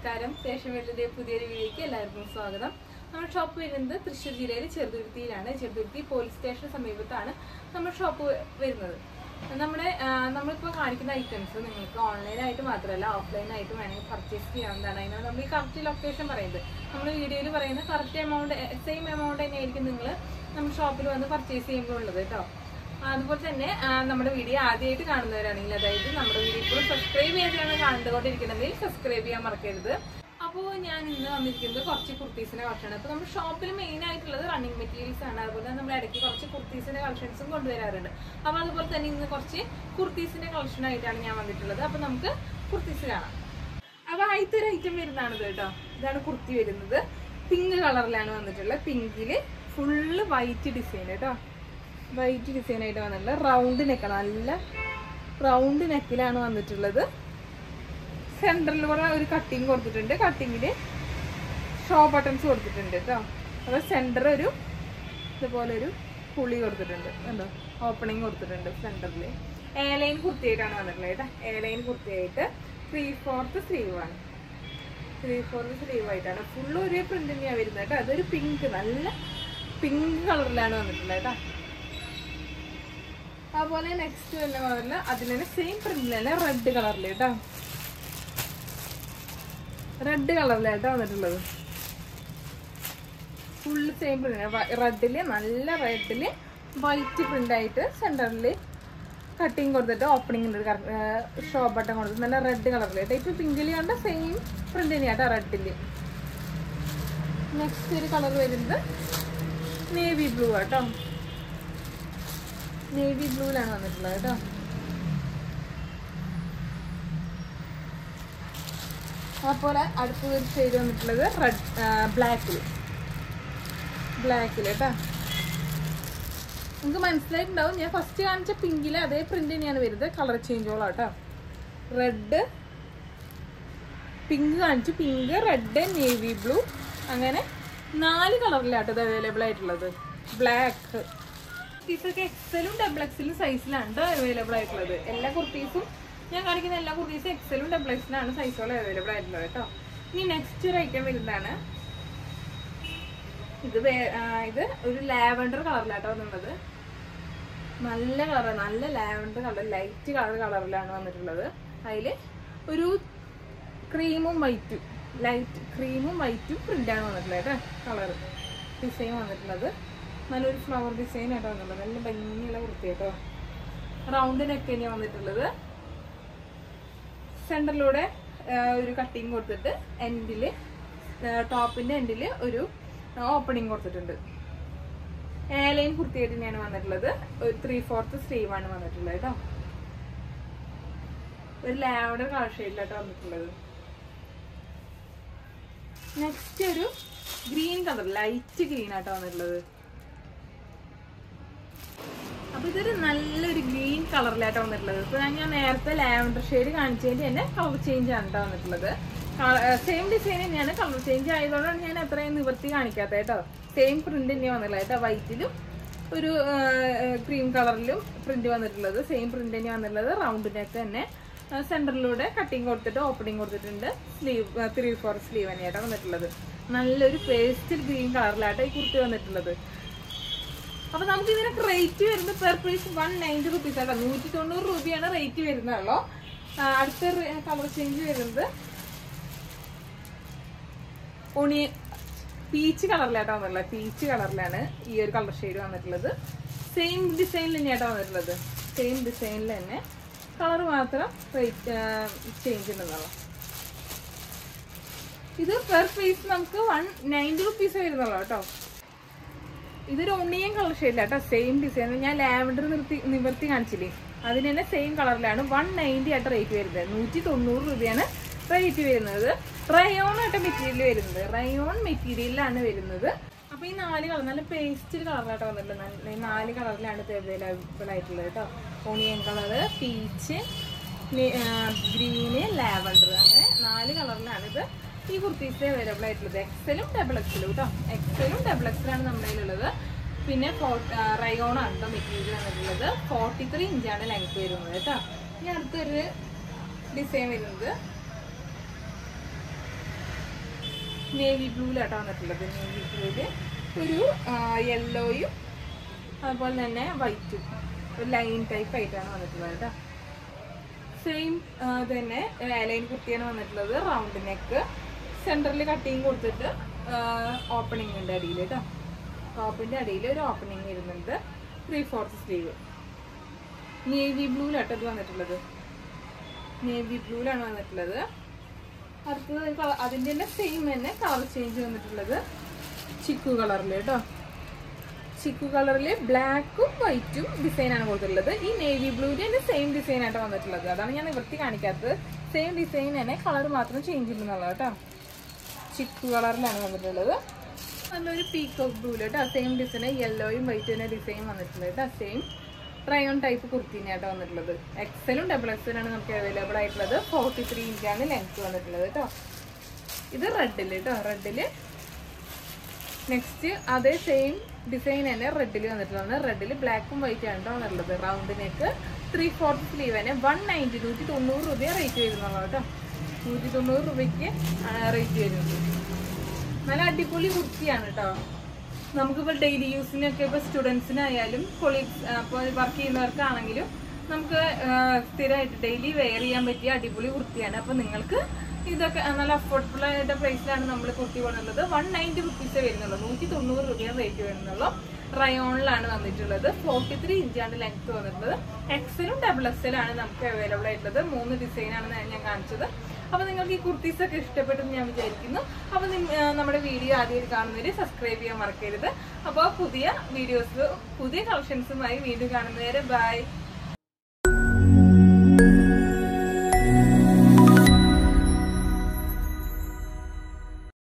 നമസ്കാരം സ്റ്റേഷൻ വേൾഡിന്റെ പുതിയൊരു വീഡിയോയ്ക്ക് എല്ലാവർക്കും സ്വാഗതം നമ്മുടെ ഷോപ്പ് വരുന്നത് തൃശ്ശൂർ ജില്ലയിലെ ചെറുതുരുത്തിയിലാണ് ചെറുതുരുത്തി പോലീസ് സ്റ്റേഷന് സമീപത്താണ് നമ്മുടെ ഷോപ്പ് വരുന്നത് നമ്മുടെ ആ, നമ്മളിപ്പോൾ കാണിക്കുന്ന ഐറ്റംസ് നിങ്ങൾക്ക് ഓൺലൈനായിട്ട് മാത്രമല്ല ഓഫ്ലൈനായിട്ട് വേണമെങ്കിൽ പർച്ചേസ് ചെയ്യാവുന്നതാണ് അതിനാണ് നമ്മൾ ഈ കറക്റ്റ് ലൊക്കേഷൻ പറയുന്നത് നമ്മൾ വീഡിയോയിൽ പറയുന്ന കറക്റ്റ് എമൗണ്ട് സെയിം എമൗണ്ട് തന്നെയായിരിക്കും നിങ്ങൾ നമ്മുടെ ഷോപ്പിൽ വന്ന് പർച്ചേസ് ചെയ്യുമ്പോൾ ഉള്ളത് കേട്ടോ അതുപോലെ തന്നെ ആ, നമ്മുടെ വീഡിയോ ആദ്യമായിട്ട് കാണുന്നവരാണെങ്കിൽ അതായത് നമ്മുടെ വീഡിയോ ഇപ്പോൾ സബ്സ്ക്രൈബ് ചെയ്താണ് കണ്ടുകൊണ്ടിരിക്കണമെങ്കിൽ സബ്സ്ക്രൈബ് ചെയ്യാൻ മറക്കരുത് അപ്പോൾ ഞാൻ ഇന്ന് വന്നിരിക്കുന്നത് കുറച്ച് കുർത്തീസിന്റെ കളക്ഷനാണ് അപ്പോൾ നമ്മുടെ ഷോപ്പിൽ മെയിൻ ആയിട്ടുള്ളത് റണ്ണിങ് മെറ്റീരിയൽസ് ആണ് അതുപോലെ തന്നെ നമ്മൾ ഇടയ്ക്ക് കുറച്ച് കുർത്തീസിന്റെ കളക്ഷൻസും കൊണ്ടുവരാറുണ്ട് അപ്പോൾ അതുപോലെ തന്നെ ഇന്ന് കുറച്ച് കുർത്തീസിന്റെ കളക്ഷൻ ആയിട്ടാണ് ഞാൻ വന്നിട്ടുള്ളത് അപ്പോൾ നമുക്ക് കുർത്തീസ് കാണാം അപ്പോൾ ആദ്യത്തെ ഒരു ഐറ്റം വരുന്നതാണിത് കേട്ടോ ഇതാണ് കുർത്തി വരുന്നത് പിങ്ക് കളറിലാണ് വന്നിട്ടുള്ളത് പിങ്കില് ഫുള്ള് വൈറ്റ് ഡിസൈൻ കേട്ടോ വൈറ്റ് ഡിസൈൻ ആയിട്ട് വന്നിട്ടുള്ളത് റൗണ്ട് നെക്കാണ് നല്ല റൗണ്ട് നെക്കിലാണ് വന്നിട്ടുള്ളത് സെൻറ്ററിൽ കൂടെ ഒരു കട്ടിങ് കൊടുത്തിട്ടുണ്ട് കട്ടിങ്ങിൽ ഷോ ബട്ടൺസ് കൊടുത്തിട്ടുണ്ട് കേട്ടോ അപ്പോൾ സെൻറ്റർ ഒരു ഇതുപോലെ ഒരു പുളി കൊടുത്തിട്ടുണ്ട് കണ്ടോ ഓപ്പണിങ് കൊടുത്തിട്ടുണ്ട് സെൻറ്ററിൽ എ ലൈൻ കുർത്തിയായിട്ടാണ് വന്നിട്ടുള്ളത് കേട്ടോ എ ലൈൻ കുർത്തിയായിട്ട് ത്രീ ഫോർത്ത് സ്ലീവ് ആണ് ത്രീ ഫോർത്ത് സ്ലീവ് ആയിട്ടാണ് ഫുള്ള് ഒരേ പ്രിന്റ് തന്നെയാണ് വരുന്നത് കേട്ടോ അതൊരു പിങ്ക് നല്ല പിങ്ക് കളറിലാണ് വന്നിട്ടുള്ളത് കേട്ടോ അതുപോലെ നെക്സ്റ്റ് വരുന്ന കളറിൽ അതിൽ തന്നെ സെയിം പ്രിന്റിൽ തന്നെ റെഡ് കളറിൽ കേട്ടോ റെഡ് കളറിലായിട്ടാ വന്നിട്ടുള്ളത് ഫുള്ള് സെയിം പ്രിന്റ് റെഡില് നല്ല റെഡില് വൈറ്റ് പ്രിന്റ് ആയിട്ട് സെന്ററിൽ കട്ടിങ് കൊടുത്തിട്ട് ഓപ്പണിംഗ് ഉണ്ട് ഷോ ബട്ടൺ കൊടുത്തിട്ട് നല്ല റെഡ് കളറിൽ കേട്ടോ ഇപ്പൊ പിങ്കില് കണ്ട സെയിം പ്രിന്റ് തന്നെയാട്ടോ റെഡില് നെക്സ്റ്റ് ഒരു കളർ വരുന്നത് നേവി ബ്ലൂ ആട്ടോ നേവി ബ്ലൂവിലാണ് വന്നിട്ടുള്ളത് കേട്ടോ അതുപോലെ അടുത്ത ഒരു ഷെയ്ഡ് വന്നിട്ടുള്ളത് റെഡ് ബ്ലാക്കിൽ ബ്ലാക്കിൽ കേട്ടോ നിങ്ങൾക്ക് മനസ്സിലായിട്ടുണ്ടാവും ഞാൻ ഫസ്റ്റ് കാണിച്ച പിങ്കിൽ അതേ പ്രിന്റ് തന്നെയാണ് വരുന്നത് കളർ ചേഞ്ചോളാം കേട്ടോ റെഡ് പിങ്ക് കാണിച്ചു പിങ്ക് റെഡ് നേവി ബ്ലൂ അങ്ങനെ നാല് കളറിലാട്ടോ ഇത് അവൈലബിൾ ആയിട്ടുള്ളത് ബ്ലാക്ക് കുർത്തീസൊക്കെ എക്സലും ഡബിൾ എക്സലും സൈസിലാണ് അവൈലബിൾ ആയിട്ടുള്ളത് എല്ലാ കുർത്തീസും ഞാൻ കാണിക്കുന്ന എല്ലാ കുർത്തീസും എക്സലും ഡബിൾ എക്സലാണ് സൈസുകൾ അവൈലബിൾ ആയിട്ടുള്ളത് കേട്ടോ ഇനി നെക്സ്റ്റ് ഒരു ഐറ്റം വരുന്നതാണ് ഇത് വേ- ആ, ഇത് ഒരു ലാവൻഡർ കളറിലാട്ടോ വന്നിട്ടുള്ളത് നല്ല കളർ നല്ല ലാവൻഡർ കളർ ലൈറ്റ് കളർ കളറിലാണ് വന്നിട്ടുള്ളത് അതിൽ ഒരു ക്രീമും വൈറ്റും ലൈറ്റ് ക്രീമും വൈറ്റും പ്രിന്റാണ് വന്നിട്ടുള്ളത് കേട്ടോ കളർ ഡിസൈൻ വന്നിട്ടുള്ളത് നല്ലൊരു ഫ്ലവർ ഡിസൈൻ ആയിട്ടോ വന്നിട്ടുള്ളത് നല്ല ഭംഗിയുള്ള കുർത്തി കേട്ടോ റൗണ്ട് നെക്ക് തന്നെയാണ് വന്നിട്ടുള്ളത് സെൻറ്ററിലൂടെ ഒരു കട്ടിങ് കൊടുത്തിട്ട് എൻഡിൽ ടോപ്പിന്റെ എൻഡിൽ ഒരു ഓപ്പണിങ് കൊടുത്തിട്ടുണ്ട് ഏലൈൻ കുർത്തിയായിട്ട് തന്നെയാണ് വന്നിട്ടുള്ളത് ഒരു ത്രീ ഫോർത്ത് സ്ലീവ് ആണ് വന്നിട്ടുള്ളത് കേട്ടോ ഒരു ലാവഡർ കളർ ഷെയ്ഡിലാട്ടോ വന്നിട്ടുള്ളത് നെക്സ്റ്റ് ഒരു ഗ്രീൻ കളർ ലൈറ്റ് ഗ്രീൻ ആട്ടോ വന്നിട്ടുള്ളത് അപ്പൊ ഇതൊരു നല്ലൊരു ഗ്രീൻ കളറിലായിട്ടാ വന്നിട്ടുള്ളത് ഇപ്പൊ ഞാൻ ഞാൻ നേരത്തെ ലാവൻഡർ ഷെയ്ഡ് കാണിച്ചതിന്റെ തന്നെ കളർ ചേഞ്ച് ആണ് കേട്ടോ വന്നിട്ടുള്ളത് സെയിം ഡിസൈൻ തന്നെയാണ് കളർ ചേഞ്ച് ആയതുകൊണ്ടാണ് ഞാൻ അത്രയും നിവർത്തി കാണിക്കാത്തത് കേട്ടോ സെയിം പ്രിന്റ് തന്നെയാണ് വന്നിട്ടുള്ളത് കേട്ടോ വൈറ്റിലും ഒരു ക്രീം കളറിലും പ്രിന്റ് വന്നിട്ടുള്ളത് സെയിം പ്രിന്റ് തന്നെയാണ് വന്നിട്ടുള്ളത് റൗണ്ടിനൊക്കെ തന്നെ സെന്ററിലൂടെ കട്ടിങ് കൊടുത്തിട്ട് ഓപ്പണിങ് കൊടുത്തിട്ടുണ്ട് സ്ലീവ് ത്രീ ഫോർ സ്ലീവ് തന്നെയായിട്ടാണ് വന്നിട്ടുള്ളത് നല്ലൊരു പേസ്റ്റൽ ഗ്രീൻ കളറിലാട്ടോ ഈ കുർത്തി വന്നിട്ടുള്ളത് അപ്പൊ നമുക്ക് ഇതിനൊക്കെ റേറ്റ് വരുന്നത് per piece one ninety rupees ആട്ടോ നൂറ്റി തൊണ്ണൂറ് രൂപയാണ് റേറ്റ് വരുന്നുള്ളൂ ആ, അടുത്ത കളർ ചേഞ്ച് വരുന്നത് ഒണി പീച്ച് കളറിലാട്ടോ വന്നിട്ടുള്ളത് പീച്ച് കളറിലാണ് ഈ ഒരു കളർ ഷെയ്ഡ് വന്നിട്ടുള്ളത് സെയിം ഡിസൈനിൽ തന്നെയാട്ടോ വന്നിട്ടുള്ളത് സെയിം ഡിസൈനിൽ തന്നെ കളർ മാത്രം റേറ്റ് ചേഞ്ച് ഉണ്ടെന്നുള്ളൂ ഇത് പെർ പീസ് നമുക്ക് വൺ നയൻറ്റി റുപ്പീസ് വരുന്നുള്ളൂ കേട്ടോ ഇതൊരു ഒണിയൻ കളർ ഷെയ്ഡില്ല കേട്ടോ സെയിം ഡിസൈൻ ഞാൻ ലാവൻഡർ നിർത്തി നിവർത്തി കാണിച്ചില്ലേ അതിന് തന്നെ സെയിം കളറിലാണ് വൺ നയൻറ്റി ആയിട്ട് റേറ്റ് വരുന്നത് നൂറ്റി തൊണ്ണൂറ് രൂപയാണ് റേറ്റ് വരുന്നത് റയോൺ ആയിട്ട് മെറ്റീരിയൽ വരുന്നത് റയോൺ മെറ്റീരിയലിലാണ് വരുന്നത് അപ്പൊ ഈ നാല് കളർ നല്ല പേസ്റ്റൽ കളറിലാട്ടോ വന്നിട്ടുള്ളത് നല്ല- ഈ നാല് കളറിലാണ് ഇത് അവൈലബിൾ ആയിട്ടുള്ളത് കേട്ടോ onion colour peach green lavender അങ്ങനെ നാല് കളറിലാണ് ഇത് ഈ കുർത്തീസ് അവൈലബിൾ ആയിട്ടുള്ളത് എക്സലും ഡബിൾ എക്സലും കേട്ടോ എക്സലും ഡബിൾ എക്സലാണ് നമ്മുടെ കയ്യിലുള്ളത് പിന്നെ റയോൺ ആണ് കേട്ടോ മെറ്റീരിയൽ വന്നിട്ടുള്ളത് ഫോർട്ടി ത്രീ ഇഞ്ചാണ് ലെങ്ത് വരുന്നത് കേട്ടോ ഇനി അടുത്തൊരു ഡിസൈൻ വരുന്നത് നേവി ബ്ലൂവിലാട്ടോ വന്നിട്ടുള്ളത് നേവി ബ്ലൂവില് ഒരു യെല്ലോയും അതുപോലെ തന്നെ വൈറ്റും ഒരു ലൈൻ ടൈപ്പ് ആയിട്ടാണ് വന്നിട്ടുള്ളത് കേട്ടോ സെയിം തന്നെ ലൈൻ കുർത്തിയാണ് വന്നിട്ടുള്ളത് റൗണ്ട് നെക്ക് സെൻറ്ററിൽ കട്ടിങ് കൊടുത്തിട്ട് ഓപ്പണിംഗ് ഉണ്ട് അടിയിൽ കേട്ടോ ടോപ്പിൻ്റെ അടിയിൽ ഒരു ഓപ്പണിംഗ് വരുന്നുണ്ട് ത്രീ ഫോർത്ത് സ്ലീവ് നേവി ബ്ലൂവിലാട്ടോ ഇത് വന്നിട്ടുള്ളത് നേവി ബ്ലൂവിലാണ് വന്നിട്ടുള്ളത് അടുത്തത് കള- അതിൻ്റെ തന്നെ സെയിം തന്നെ കളർ ചേഞ്ച് വന്നിട്ടുള്ളത് ചിക്കു കളറിൽ കേട്ടോ ചിക്കു കളറിൽ ബ്ലാക്കും വൈറ്റും ഡിസൈനാണ് കൊടുത്തിട്ടുള്ളത് ഈ നേവി ബ്ലൂവിന്റെ തന്നെ സെയിം ഡിസൈൻ ആയിട്ട് വന്നിട്ടുള്ളത് അതാണ് ഞാൻ നിവൃത്തി കാണിക്കാത്തത് സെയിം ഡിസൈൻ തന്നെ കളർ മാത്രം ചേഞ്ച് ചെയ്യുന്നുള്ളത് കേട്ടോ ചിക്കു കളറിലാണ് വന്നിട്ടുള്ളത് നല്ലൊരു പീക്കോക്ക് ബ്ലൂ കേട്ടോ സെയിം ഡിസൈൻ യെല്ലോയും വൈറ്റും തന്നെ ഡിസൈൻ വന്നിട്ടുള്ളത് കേട്ടോ സെയിം റയോൺ ടൈപ്പ് കുർത്തിനെ ആയിട്ട് വന്നിട്ടുള്ളത് എക്സലും ഡബിൾ എക്സലാണ് നമുക്ക് അവൈലബിൾ ആയിട്ടുള്ളത് ഫോർട്ടി ത്രീ ഇഞ്ചാണ് ലെങ്ത് വന്നിട്ടുള്ളത് കേട്ടോ ഇത് റെഡിൽ കേട്ടോ റെഡില് നെക്സ്റ്റ് അതേ സെയിം ഡിസൈൻ തന്നെ റെഡിൽ വന്നിട്ടുള്ളതാണ് റെഡിൽ ബ്ലാക്കും വൈറ്റ് ആണ് കേട്ടോ വന്നിട്ടുള്ളത് round neck three fourth sleeve തന്നെ വൺ നയൻറ്റി നൂറ്റി തൊണ്ണൂറ് രൂപ റേറ്റ് വരുന്നുള്ളൂ കേട്ടോ നൂറ്റി തൊണ്ണൂറ് രൂപയ്ക്ക് റേറ്റ് വരുന്നത് നല്ല അടിപൊളി കുർത്തിയാണ് കേട്ടോ നമുക്കിപ്പോൾ ഡെയിലി യൂസിനൊക്കെ ഇപ്പോൾ സ്റ്റുഡൻസിനായാലും കൊളീഗ്സ് അപ്പോൾ വർക്ക് ചെയ്യുന്നവർക്കാണെങ്കിലും നമുക്ക് ആ, സ്ഥിരമായിട്ട് ഡെയിലി വെയർ ചെയ്യാൻ പറ്റിയ അടിപൊളി കുർത്തിയാണ് അപ്പോൾ നിങ്ങൾക്ക് ഇതൊക്കെ നല്ല അഫോർഡബിൾ ആയിട്ട് പ്രൈസിലാണ് നമ്മൾ കുർത്തി കൊണ്ടുള്ളത് വൺ നയൻറ്റി റുപ്പീസേ വരുന്നുള്ളൂ നൂറ്റി തൊണ്ണൂറ് രൂപയാണ് റേറ്റ് വരുന്നുള്ളൂ റയോണിലാണ് വന്നിട്ടുള്ളത് ഫോർട്ടി ത്രീ ഇഞ്ചാണ് ലെങ്ത് വന്നിട്ടുള്ളത് എക്സലും ഡബിൾ എക്സലാണ് നമുക്ക് അവൈലബിൾ ആയിട്ടുള്ളത് മൂന്ന് ഡിസൈനാണ് ഞാൻ കാണിച്ചത് അപ്പോൾ നിങ്ങൾക്ക് ഈ കുർത്തീസ് ഒക്കെ ഇഷ്ടപ്പെട്ടെന്ന് ഞാൻ വിചാരിക്കുന്നു അപ്പോൾ നമ്മുടെ വീഡിയോ ആദ്യമായിട്ട് കാണുന്നവർ സബ്സ്ക്രൈബ് ചെയ്യാൻ മറക്കരുത് അപ്പോൾ പുതിയ വീഡിയോസ് പുതിയ കളക്ഷൻസുമായി വീണ്ടും കാണുന്നവരെ ബൈ